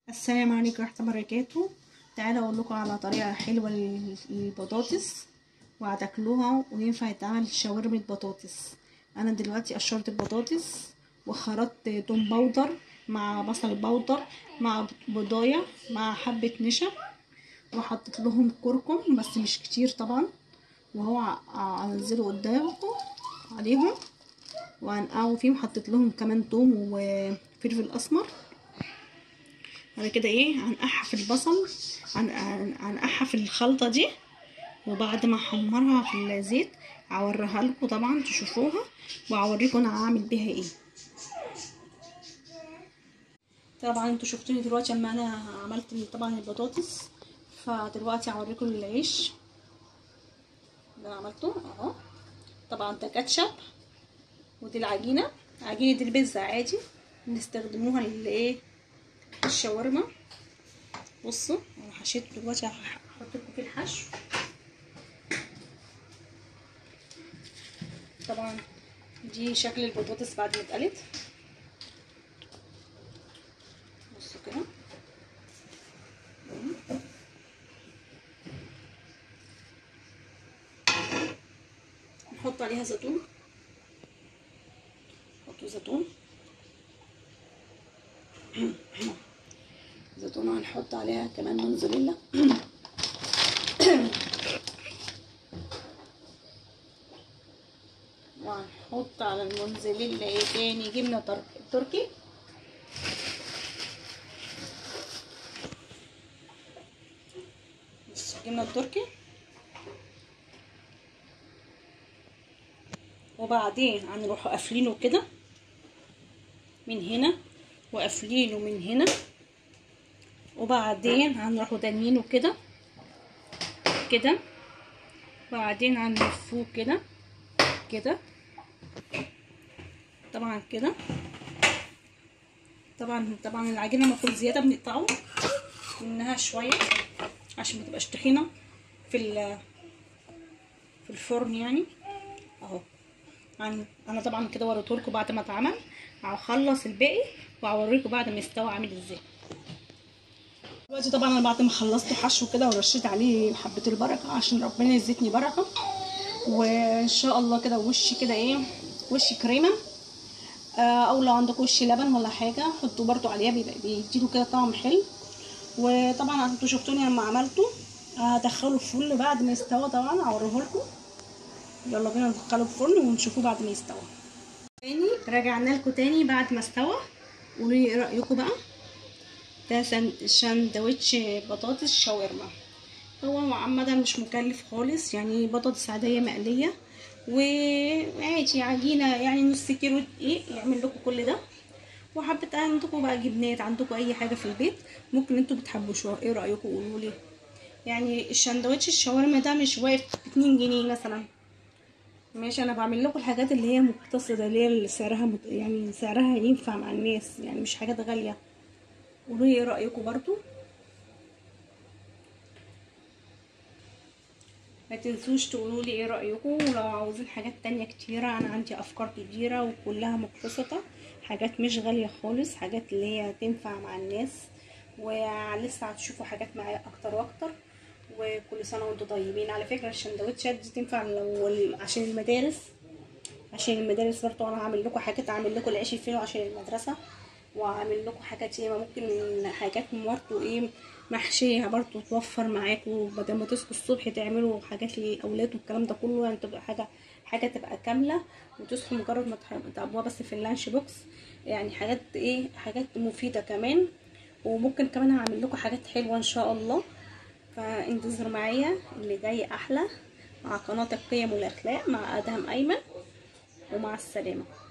السلام عليكم ورحمة الله وبركاته تعالوا اقول لكم على طريقة حلوة لل- للبطاطس وهتاكلوها وينفع يتعمل شاورما بطاطس انا دلوقتي قشرت البطاطس وخرطت توم باودر مع بصل باودر مع بضاية مع حبة نشا وحطيت لهم كركم بس مش كتير طبعا وهو ع- هنزله قدامكم عليهم وهنقعوا فيهم حطيت لهم كمان توم وفلفل اسمر بعد كده ايه هنقعها في البصل هن- هن- هنقعها في الخلطة دي وبعد ما احمرها في الزيت هوريها لكم طبعا تشوفوها وهوريكم انا هعمل بيها ايه طبعا انتوا شفتوني دلوقتي اما انا عملت طبعا البطاطس فدلوقتي هوريكم العيش اللي انا عملته اهو طبعا ده كاتشب ودي العجينه عجينه البيتزا عادي بنستخدموها للايه الشاورما بصوا انا حشيت دلوقتي هحط لكم في الحشو طبعا دي شكل البطاطس بعد ما اتقلت بصوا كده نحط عليها زيتون نحط زيتون زيتون هنحط عليها كمان موزاريلا وهنحط على الموزاريلا ايه تاني جبنه تر- تركي بص الجبنه التركي وبعدين هنروح قافلينه كده من هنا وقافلينه من هنا وبعدين هنروحوا دانيينه كده كده وبعدين هنلفوه كده كده طبعا كده طبعا طبعا العجينه لما تكون زياده بنقطعه منها شويه عشان ما تبقاش تخينه في في الفرن يعني اهو انا طبعا كده وريتهولكوا بعد ما اتعمل هخلص الباقي وهوريكم بعد ما يستوى عامل ازاي دلوقتي طبعا انا بعد ما خلصت حشو كده ورشيت عليه حبه البركه عشان ربنا يزيدني بركه وان شاء الله كده وشي كده ايه وشي كريمه آه او لو عندك وش لبن ولا حاجه حطوا برضو عليها بيبقى بيديله كده طعم حلو وطبعا انتوا شفتوني لما عملته هدخله الفرن بعد ما يستوى طبعا هوريهولكم يلا بينا ندخله الفرن ونشوفوه بعد ما يستوى تاني رجعنا لكم تاني بعد ما استوى قولوا لي ايه رايكم بقى ده ساندوتش بطاطس شاورما هو عامة مش مكلف خالص يعني بطاطس عادية مقلية وعادي عجينة يعني نص كيلو دقيق يعمل لكم كل ده وحبة عندكم بقى جبنات عندكم اي حاجة في البيت ممكن انتوا بتحبوا شو ايه رأيكم قولوا لي يعني الساندوتش الشاورما ده مش واقف باتنين جنيه مثلا ماشي انا بعمل لكم الحاجات اللي هي مقتصده اللي هي سعرها مت... يعني سعرها ينفع مع الناس يعني مش حاجات غاليه قولوا لي ايه رايكم برضو ما تنسوش تقولوا لي ايه رايكم ولو عاوزين حاجات تانية كتيره انا عندي افكار كتيره وكلها مقتصده حاجات مش غاليه خالص حاجات اللي هي تنفع مع الناس ولسه هتشوفوا حاجات معايا اكتر واكتر وكل سنه وانتم طيبين على فكره السندوتشات دي تنفع لو عشان المدارس عشان المدارس برضو انا هعمل لكم حاجات هعمل لكم العيش الفينو عشان المدرسه وهعمل لكم حاجات ياما ممكن حاجات برضو ايه محشيه برضو توفر معاكم بدل ما تصحوا الصبح تعملوا حاجات للاولاد والكلام ده كله يعني تبقى حاجه حاجه تبقى كامله وتصحوا مجرد ما تقضوها بس في اللانش بوكس يعني حاجات ايه حاجات مفيده كمان وممكن كمان هعمل لكم حاجات حلوه ان شاء الله فانتظروا معايا اللي جاي احلى مع قناه القيم والاخلاق مع ادهم ايمن ومع السلامه